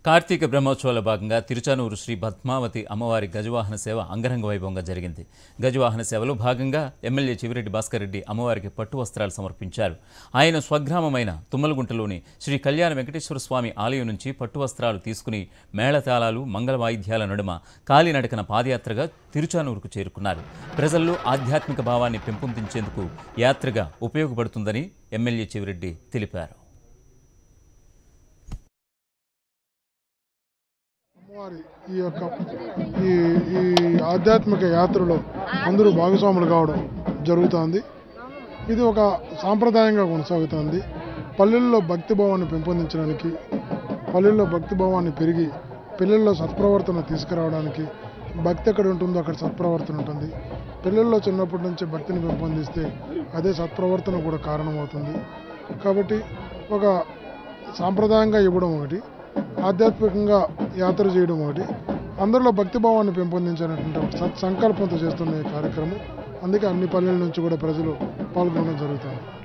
కార్తీక బ్రహ్మోత్సవాల భాగంగా తిరుచానూరు శ్రీ పద్మావతి అమ్మవారి గజవాహన సేవ అంగరంగ వైభవంగా జరిగింది గజవాహన సేవలో భాగంగా ఎమ్మెల్యే చివిరెడ్డి భాస్కర్ రెడ్డి అమ్మవారికి పట్టు వస్త్రాలు సమర్పించారు ఆయన స్వగ్రామమైన తుమ్మలగుంటలోని శ్రీ కళ్యాణ వెంకటేశ్వర స్వామి ఆలయం నుంచి పట్టు వస్త్రాలు తీసుకుని మేళతాళాలు మంగళ వాయిద్యాల నడుమ కాలినడకన పాదయాత్రగా తిరుచానూరుకు చేరుకున్నారు ప్రజల్లో ఆధ్యాత్మిక భావాన్ని పెంపొందించేందుకు యాత్రగా ఉపయోగపడుతుందని ఎమ్మెల్యే చివిరెడ్డి తెలిపారు అమ్మవారి ఈ యొక్క ఈ ఈ ఆధ్యాత్మిక యాత్రలో అందరూ భాగస్వాములు కావడం జరుగుతోంది ఇది ఒక సాంప్రదాయంగా కొనసాగుతోంది పల్లెల్లో భక్తిభావాన్ని పెంపొందించడానికి పల్లెల్లో భక్తిభావాన్ని పెరిగి పిల్లల్లో సత్ప్రవర్తన తీసుకురావడానికి భక్తి ఎక్కడ ఉంటుందో అక్కడ సత్ప్రవర్తన ఉంటుంది పిల్లల్లో చిన్నప్పటి నుంచి భక్తిని పెంపొందిస్తే అదే సత్ప్రవర్తన కూడా కారణమవుతుంది కాబట్టి ఒక సాంప్రదాయంగా ఇవ్వడం ఒకటి ఆధ్యాత్మికంగా యాత్ర చేయడం ఒకటి అందరిలో భక్తిభావాన్ని పెంపొందించినటువంటి ఒక సత్ సంకల్పంతో చేస్తున్న ఈ కార్యక్రమం అందుకే అన్ని పల్లెల నుంచి కూడా ప్రజలు పాల్గొనడం జరుగుతుంది